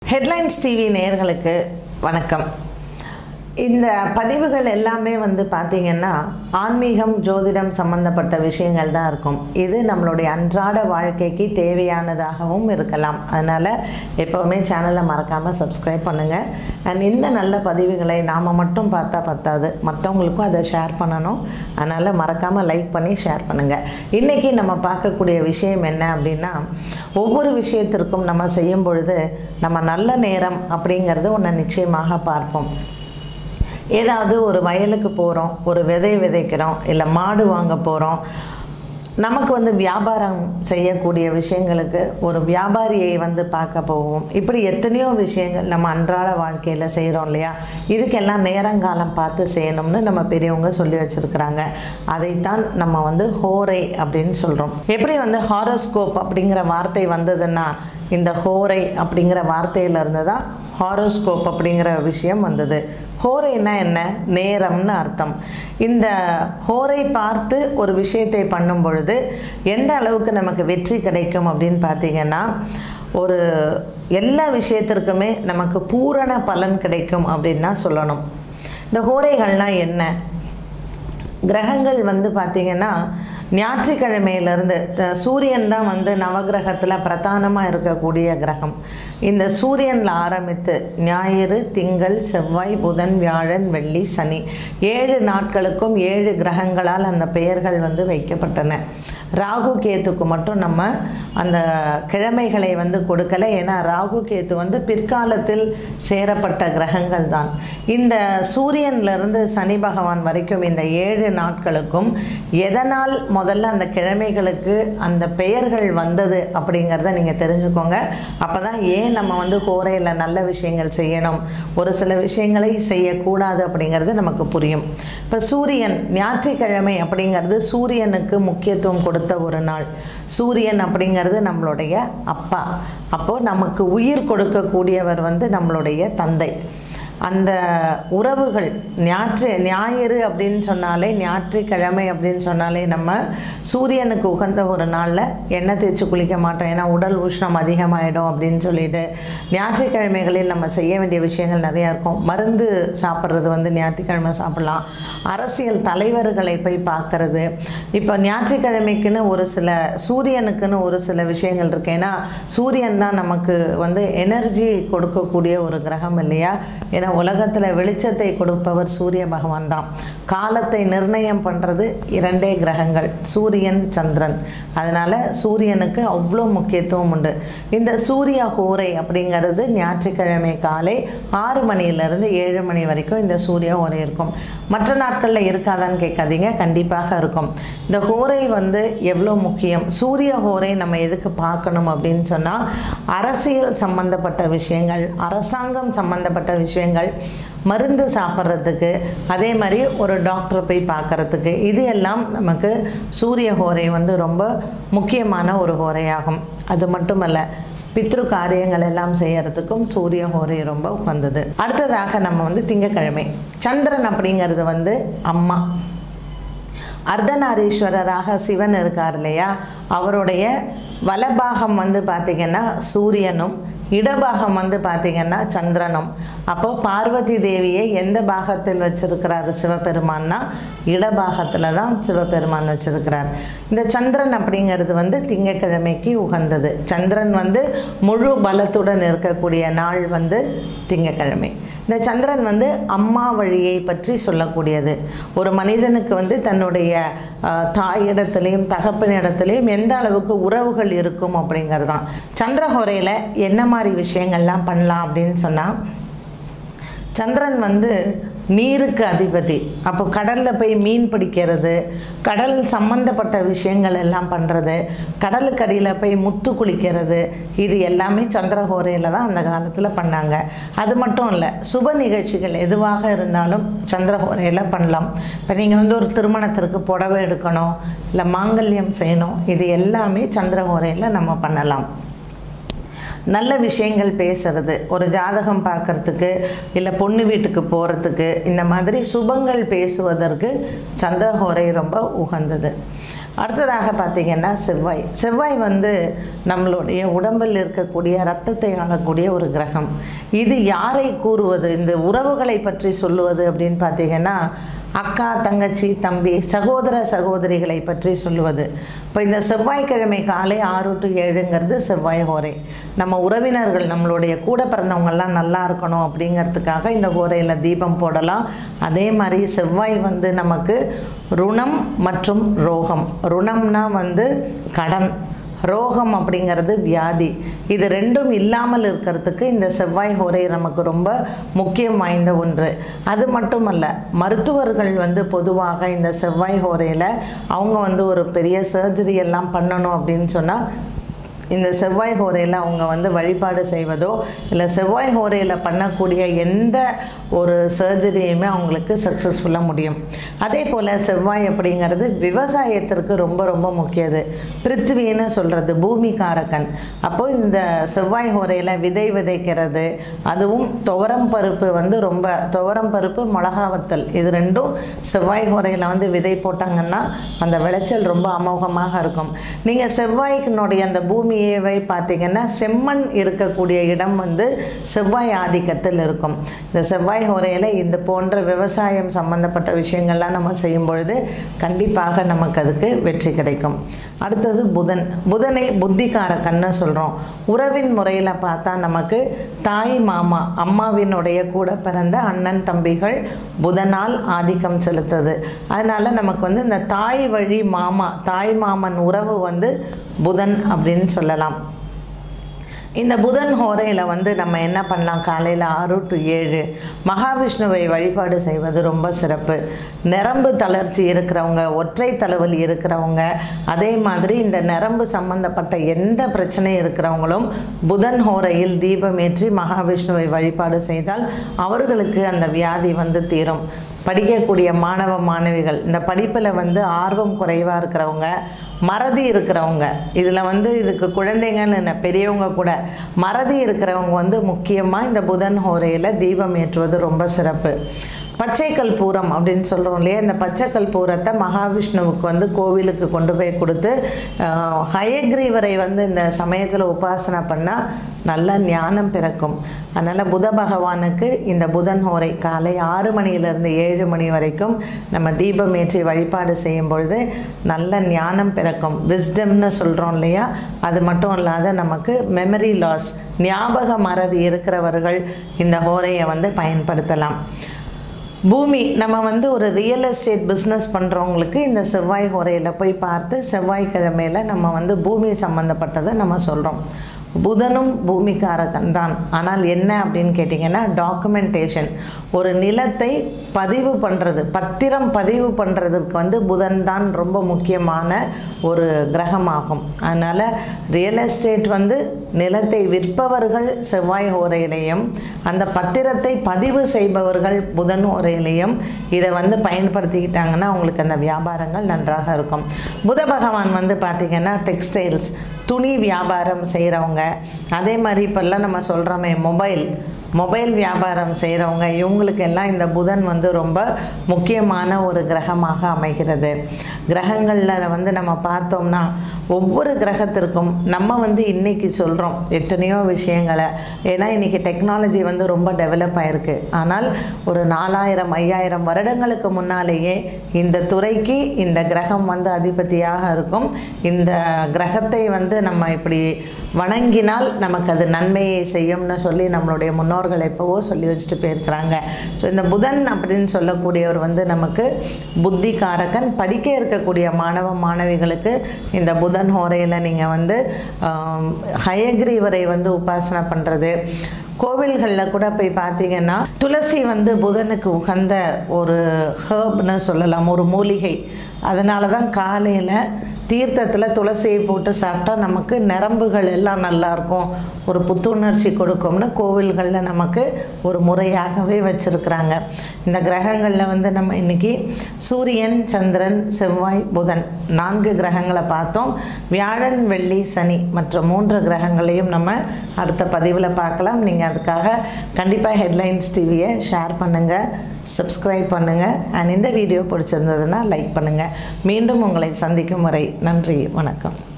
headlines TV நேயர்களுக்கு வணக்கம் இந்த பதிவுகள் எல்லாமே வந்து பார்த்திங்கன்னா ஆன்மீகம் ஜோதிடம் சம்மந்தப்பட்ட விஷயங்கள் தான் இருக்கும் இது நம்மளுடைய அன்றாட வாழ்க்கைக்கு தேவையானதாகவும் இருக்கலாம் அதனால் எப்போவுமே சேனலை மறக்காமல் சப்ஸ்கிரைப் பண்ணுங்கள் அண்ட் இந்த நல்ல பதிவுகளை நாம் மட்டும் பார்த்தா பத்தாது மற்றவங்களுக்கும் அதை ஷேர் பண்ணணும் அதனால் மறக்காமல் லைக் பண்ணி ஷேர் பண்ணுங்கள் இன்றைக்கி நம்ம பார்க்கக்கூடிய விஷயம் என்ன அப்படின்னா ஒவ்வொரு விஷயத்திற்கும் நம்ம செய்யும் பொழுது நம்ம நல்ல நேரம் அப்படிங்கிறது ஒன்று நிச்சயமாக பார்ப்போம் ஏதாவது ஒரு வயலுக்கு போகிறோம் ஒரு விதை விதைக்கிறோம் இல்லை மாடு வாங்க போகிறோம் நமக்கு வந்து வியாபாரம் செய்யக்கூடிய விஷயங்களுக்கு ஒரு வியாபாரியை வந்து பார்க்க போவோம் இப்படி எத்தனையோ விஷயங்கள் நம்ம அன்றாட வாழ்க்கையில் செய்கிறோம் இல்லையா இதுக்கெல்லாம் நேரங்காலம் பார்த்து செய்யணும்னு நம்ம பெரியவங்க சொல்லி வச்சுருக்குறாங்க அதைத்தான் நம்ம வந்து ஹோரை அப்படின்னு சொல்கிறோம் எப்படி வந்து ஹாரோஸ்கோப் அப்படிங்கிற வார்த்தை வந்ததுன்னா இந்த ஹோரை அப்படிங்கிற வார்த்தையிலிருந்து தான் ஹாரோஸ்கோப் அப்படிங்கிற விஷயம் வந்தது ஹோரைனா என்ன நேரம்னு அர்த்தம் இந்த ஹோரை பார்த்து ஒரு விஷயத்தை பண்ணும் பொழுது எந்த அளவுக்கு நமக்கு வெற்றி கிடைக்கும் அப்படின்னு பார்த்தீங்கன்னா ஒரு எல்லா விஷயத்திற்குமே நமக்கு பூரண பலன் கிடைக்கும் அப்படின்னு தான் சொல்லணும் இந்த ஹோரைகள்னால் என்ன கிரகங்கள் வந்து பார்த்திங்கன்னா ஞாயிற்றுக்கிழமையிலேருந்து சூரியன் தான் வந்து நவகிரகத்தில் பிரதானமாக இருக்கக்கூடிய கிரகம் இந்த சூரியனில் ஆரம்பித்து ஞாயிறு திங்கள் செவ்வாய் புதன் வியாழன் வெள்ளி சனி ஏழு நாட்களுக்கும் ஏழு கிரகங்களால் அந்த பெயர்கள் வந்து வைக்கப்பட்டன ராகு கேத்துக்கு மட்டும் நம்ம அந்த கிழமைகளை வந்து கொடுக்கல ஏன்னா ராகு கேத்து வந்து பிற்காலத்தில் சேரப்பட்ட கிரகங்கள் தான் இந்த சூரியன்லேருந்து சனி பகவான் வரைக்கும் இந்த ஏழு நாட்களுக்கும் எதனால் முதல்ல அந்த கிழமைகளுக்கு அந்த பெயர்கள் வந்தது அப்படிங்கிறத நீங்கள் தெரிஞ்சுக்கோங்க அப்போ தான் ஏன் நம்ம வந்து ஹோரையில் நல்ல விஷயங்கள் செய்யணும் ஒரு சில விஷயங்களை செய்யக்கூடாது அப்படிங்கிறது நமக்கு புரியும் இப்போ சூரியன் ஞாயிற்றுக்கிழமை அப்படிங்கிறது சூரியனுக்கு முக்கியத்துவம் கொடுத்த ஒரு நாள் சூரியன் அப்படிங்கிறது நம்மளுடைய அப்பா அப்போது நமக்கு உயிர் கொடுக்கக்கூடியவர் வந்து நம்மளுடைய தந்தை அந்த உறவுகள் ஞாயிற்று ஞாயிறு அப்படின்னு சொன்னாலே ஞாயிற்றுக்கிழமை அப்படின்னு சொன்னாலே நம்ம சூரியனுக்கு உகந்த ஒரு நாளில் எண்ணெய் தேய்ச்சி குளிக்க மாட்டோம் ஏன்னா உடல் உஷ்ணம் அதிகமாகிடும் அப்படின்னு சொல்லிட்டு ஞாயிற்றுக்கிழமைகளில் நம்ம செய்ய வேண்டிய விஷயங்கள் நிறையா இருக்கும் மருந்து சாப்பிட்றது வந்து ஞாயிற்றுக்கிழமை சாப்பிட்லாம் அரசியல் தலைவர்களை போய் பார்க்கறது இப்போ ஞாயிற்றுக்கிழமைக்குன்னு ஒரு சில சூரியனுக்குன்னு ஒரு சில விஷயங்கள் இருக்கு ஏன்னா சூரியன் தான் நமக்கு வந்து எனர்ஜி கொடுக்கக்கூடிய ஒரு கிரகம் இல்லையா ஏன்னா உலகத்தில் வெளிச்சத்தை கொடுப்பவர் சூரிய பகவான் தான் காலத்தை நிர்ணயம் பண்ணுறது இரண்டே கிரகங்கள் சூரியன் சந்திரன் அதனால் சூரியனுக்கு அவ்வளோ முக்கியத்துவம் உண்டு இந்த சூரிய ஹோரை அப்படிங்கிறது ஞாயிற்றுக்கிழமை காலை ஆறு மணியிலேருந்து ஏழு மணி வரைக்கும் இந்த சூரிய ஹோரை இருக்கும் மற்ற நாட்களில் இருக்காதான்னு கேட்காதீங்க கண்டிப்பாக இருக்கும் இந்த ஹோரை வந்து எவ்வளோ முக்கியம் சூரிய ஹோரை நம்ம எதுக்கு பார்க்கணும் அப்படின்னு சொன்னால் அரசியல் சம்பந்தப்பட்ட விஷயங்கள் அரசாங்கம் சம்பந்தப்பட்ட விஷயங்கள் மருந்து சாப்பிட்றதுக்கு அதே மாதிரி ஒரு டாக்டரை போய் பார்க்குறதுக்கு இது எல்லாம் நமக்கு சூரிய ஹோரை வந்து ரொம்ப முக்கியமான ஒரு ஹோரையாகும் அது மட்டுமல்ல பித்ரு காரியங்கள் எல்லாம் செய்யறதுக்கும் சூரிய ஹோரை ரொம்ப உகந்தது அடுத்ததாக நம்ம வந்து திங்கக்கிழமை சந்திரன் அப்படிங்கிறது வந்து அம்மா அர்த்தநாரீஸ்வரராக சிவன் இருக்கார் இல்லையா அவருடைய வலபாகம் வந்து பார்த்திங்கன்னா சூரியனும் இடபாகம் வந்து பார்த்திங்கன்னா சந்திரனும் அப்போது பார்வதி தேவியை எந்த பாகத்தில் வச்சிருக்கிறாரு சிவபெருமான்னா இடபாகத்தில் தான் சிவபெருமான் வச்சிருக்கிறார் இந்த சந்திரன் அப்படிங்கிறது வந்து திங்கக்கிழமைக்கு உகந்தது சந்திரன் வந்து முழு பலத்துடன் இருக்கக்கூடிய நாள் வந்து திங்கக்கிழமை இந்த சந்திரன் வந்து அம்மா வழியை பற்றி சொல்லக்கூடியது ஒரு மனிதனுக்கு வந்து தன்னுடைய தாயிடத்துலேயும் தகப்பனிடத்துலேயும் எந்த அளவுக்கு உறவுகள் இருக்கும் அப்படிங்கிறது தான் சந்திரஹோரையில் என்ன மாதிரி விஷயங்கள்லாம் பண்ணலாம் அப்படின்னு சொன்னால் சந்திரன் வந்து நீருக்கு அதிபதி அப்போ கடலில் போய் மீன் பிடிக்கிறது கடல் சம்மந்தப்பட்ட விஷயங்கள் எல்லாம் பண்ணுறது கடலுக்கடியில் போய் முத்து குளிக்கிறது இது எல்லாமே சந்திரஹோரையில் தான் அந்த காலத்தில் பண்ணாங்க அது மட்டும் இல்லை சுப நிகழ்ச்சிகள் எதுவாக இருந்தாலும் சந்திரஹோரையில் பண்ணலாம் இப்போ நீங்கள் வந்து ஒரு திருமணத்திற்கு புடவை எடுக்கணும் இல்லை மாங்கல்யம் செய்யணும் இது எல்லாமே சந்திரஹோரையில் நம்ம பண்ணலாம் நல்ல விஷயங்கள் பேசுறது ஒரு ஜாதகம் பார்க்கறதுக்கு இல்லை பொண்ணு வீட்டுக்கு போகிறதுக்கு இந்த மாதிரி சுபங்கள் பேசுவதற்கு சந்திரஹோரை ரொம்ப உகந்தது அடுத்ததாக பார்த்திங்கன்னா செவ்வாய் செவ்வாய் வந்து நம்மளுடைய உடம்பில் இருக்கக்கூடிய ரத்தத்தை ஆளக்கூடிய ஒரு கிரகம் இது யாரை கூறுவது இந்த உறவுகளை பற்றி சொல்லுவது அப்படின்னு பார்த்திங்கன்னா அக்கா தங்கச்சி தம்பி சகோதர சகோதரிகளை பற்றி சொல்லுவது இப்போ இந்த செவ்வாய்க்கிழமை காலை ஆறு டு ஏழுங்கிறது செவ்வாய் ஹோரை நம்ம உறவினர்கள் நம்மளுடைய கூட பிறந்தவங்கெல்லாம் நல்லா இருக்கணும் அப்படிங்கிறதுக்காக இந்த ஹோரையில் தீபம் போடலாம் அதே மாதிரி செவ்வாய் வந்து நமக்கு ருணம் மற்றும் ரோகம் ருணம்னா வந்து கடன் ரோகம் அப்படிங்கிறது வியாதி இது ரெண்டும் இல்லாமல் இருக்கிறதுக்கு இந்த செவ்வாய் ஹோரை நமக்கு ரொம்ப முக்கியம் வாய்ந்த ஒன்று அது மட்டுமல்ல மருத்துவர்கள் வந்து பொதுவாக இந்த செவ்வாய் ஹோரையில் அவங்க வந்து ஒரு பெரிய சர்ஜரி எல்லாம் பண்ணணும் அப்படின்னு சொன்னால் இந்த செவ்வாய் ஹோரையில் அவங்க வந்து வழிபாடு செய்வதோ இல்லை செவ்வாய் ஹோரையில் பண்ணக்கூடிய எந்த ஒரு சர்ஜரியுமே அவங்களுக்கு சக்ஸஸ்ஃபுல்லாக முடியும் அதே போல் செவ்வாய் அப்படிங்கிறது விவசாயத்திற்கு ரொம்ப ரொம்ப முக்கியது பிருத்திவின்னு சொல்கிறது பூமிகாரகன் அப்போது இந்த செவ்வாய் ஹோரையில் விதை விதைக்கிறது அதுவும் துவரம் பருப்பு வந்து ரொம்ப துவரம் பருப்பு மிளகா வத்தல் இது ரெண்டும் செவ்வாய் ஹோரையில் வந்து விதை போட்டாங்கன்னா அந்த விளைச்சல் ரொம்ப அமோகமாக இருக்கும் நீங்கள் செவ்வாய்க்கினுடைய அந்த பூமியை பார்த்தீங்கன்னா செம்மண் இருக்கக்கூடிய இடம் வந்து செவ்வாய் ஆதிக்கத்தில் இருக்கும் இந்த செவ்வாய் ஹோரையில் இந்த போன்ற விவசாயம் சம்பந்தப்பட்ட விஷயங்கள்லாம் நம்ம செய்யும் பொழுது கண்டிப்பாக நமக்கு அதுக்கு வெற்றி கிடைக்கும் அடுத்தது புதன் புதனை புத்திகாரக்கன்னு சொல்கிறோம் உறவின் முறையில் பார்த்தா நமக்கு தாய் மாமா அம்மாவினுடைய கூட பிறந்த அண்ணன் தம்பிகள் புதனால் ஆதிக்கம் செலுத்துது அதனால் நமக்கு வந்து இந்த தாய் வழி மாமா தாய் மாமன் உறவு வந்து புதன் அப்படின்னு சொல்லலாம் இந்த புதன் ஹோரையில் வந்து நம்ம என்ன பண்ணலாம் காலையில் ஆறு டு ஏழு மகாவிஷ்ணுவை வழிபாடு செய்வது ரொம்ப சிறப்பு நரம்பு தளர்ச்சி இருக்கிறவங்க ஒற்றை தலைவலி இருக்கிறவங்க அதே மாதிரி இந்த நரம்பு சம்பந்தப்பட்ட எந்த பிரச்சனை இருக்கிறவங்களும் புதன் ஹோரையில் தீபமேற்றி மகாவிஷ்ணுவை வழிபாடு செய்தால் அவர்களுக்கு அந்த வியாதி வந்து தீரும் படிக்கக்கூடிய மாணவ மாணவிகள் இந்த படிப்பில் வந்து ஆர்வம் குறைவாக இருக்கிறவங்க மறதி இருக்கிறவங்க இதில் வந்து இதுக்கு குழந்தைங்கன்னு இல்லை பெரியவங்க கூட மறதி இருக்கிறவங்க வந்து முக்கியமாக இந்த புதன் ஹோரையில் தீபம் ஏற்றுவது ரொம்ப சிறப்பு பச்சை கற்பூரம் அப்படின்னு சொல்கிறோம் இல்லையா இந்த பச்சை கற்பூரத்தை மகாவிஷ்ணுவுக்கு வந்து கோவிலுக்கு கொண்டு போய் கொடுத்து ஆஹ், ஹயக்ரீவரை வந்து இந்த சமயத்தில் உபாசனை பண்ணால் நல்ல ஞானம் பிறக்கும் அதனால் புத பகவானுக்கு இந்த புதன் ஹோரை காலை ஆறு மணியிலிருந்து ஏழு மணி வரைக்கும் நம்ம தீபம் ஏற்றி வழிபாடு செய்யும் பொழுது நல்ல ஞானம் பிறக்கும் விஸ்டம்னு சொல்கிறோம் இல்லையா அது மட்டும் இல்லாத நமக்கு மெமரி லாஸ் ஞாபக மறதி இருக்கிறவர்கள் இந்த ஹோரையை வந்து பயன்படுத்தலாம் பூமி நம்ம வந்து ஒரு ரியல் எஸ்டேட் பிஸ்னஸ் பண்ணுறவங்களுக்கு இந்த செவ்வாய் ஹோரையில் போய் பார்த்து செவ்வாய்க்கிழமையில் நம்ம வந்து பூமி சம்மந்தப்பட்டதை நம்ம சொல்கிறோம் புதனும் பூமிக்காரகன் தான் ஆனால் என்ன அப்படின்னு கேட்டிங்கன்னா டாக்குமெண்டேஷன் ஒரு நிலத்தை பதிவு பண்ணுறது பத்திரம் பதிவு பண்ணுறதுக்கு வந்து புதன் தான் ரொம்ப முக்கியமான ஒரு கிரகமாகும் அதனால் ரியல் எஸ்டேட் வந்து நிலத்தை விற்பவர்கள் செவ்வாய் ஹோரையிலையும் அந்த பத்திரத்தை பதிவு செய்பவர்கள் புதன் ஹோரையிலையும் இதை வந்து பயன்படுத்திக்கிட்டாங்கன்னா அவங்களுக்கு அந்த வியாபாரங்கள் நன்றாக இருக்கும் புத பகவான் வந்து பார்த்திங்கன்னா டெக்ஸ்டைல்ஸ் துணி வியாபாரம் செய்கிறவங்க அதே மாதிரி இப்போல்லாம் நம்ம சொல்கிறோமே மொபைல் மொபைல் வியாபாரம் செய்கிறவங்க இவங்களுக்கெல்லாம் இந்த புதன் வந்து ரொம்ப முக்கியமான ஒரு கிரகமாக அமைகிறது கிரகங்களில் வந்து நம்ம பார்த்தோம்னா ஒவ்வொரு கிரகத்திற்கும் நம்ம வந்து இன்றைக்கி சொல்கிறோம் எத்தனையோ விஷயங்களை ஏன்னா இன்றைக்கி டெக்னாலஜி வந்து ரொம்ப டெவலப் ஆயிருக்கு ஆனால் ஒரு நாலாயிரம் ஐயாயிரம் வருடங்களுக்கு முன்னாலேயே இந்த துறைக்கு இந்த கிரகம் வந்து அதிபதியாக இருக்கும் இந்த கிரகத்தை வந்து நம்ம இப்படி வணங்கினால் நமக்கு அது நன்மையை செய்யும்னு சொல்லி நம்மளுடைய முன்னோர்கள் எப்போவோ சொல்லி வச்சுட்டு போயிருக்கிறாங்க ஸோ இந்த புதன் அப்படின்னு சொல்லக்கூடியவர் வந்து நமக்கு புத்திகாரகன் படிக்க இருக்கக்கூடிய மாணவ மாணவிகளுக்கு இந்த புதன் ஹோரையில் நீங்கள் வந்து ஆம், ஹயக்ரீவரை வந்து உபாசனை பண்ணுறது கோவில்களில் கூட போய் பார்த்தீங்கன்னா துளசி வந்து புதனுக்கு உகந்த ஒரு ஹேர்ப்னு சொல்லலாம் ஒரு மூலிகை அதனால தான் காலையில் தீர்த்தத்தில் துளசியை போட்டு சாப்பிட்டா நமக்கு நரம்புகள் எல்லாம் நல்லாயிருக்கும் ஒரு புத்துணர்ச்சி கொடுக்கும்னு கோவில்களில் நமக்கு ஒரு முறையாகவே வச்சுருக்குறாங்க இந்த கிரகங்களில் வந்து நம்ம இன்றைக்கி சூரியன் சந்திரன் செவ்வாய் புதன் நான்கு கிரகங்களை பார்த்தோம் வியாழன் வெள்ளி சனி மற்ற மூன்று கிரகங்களையும் நம்ம அடுத்த பதிவில் பார்க்கலாம் நீங்கள் அதுக்காக கண்டிப்பாக ஹெட்லைன்ஸ் டிவியை ஷேர் பண்ணுங்கள் சப்ஸ்கிரைப் பண்ணுங்கள் அண்ட் இந்த வீடியோ பிடிச்சிருந்ததுன்னா லைக் பண்ணுங்கள் மீண்டும் உங்களை சந்திக்கும் வரை நன்றி வணக்கம்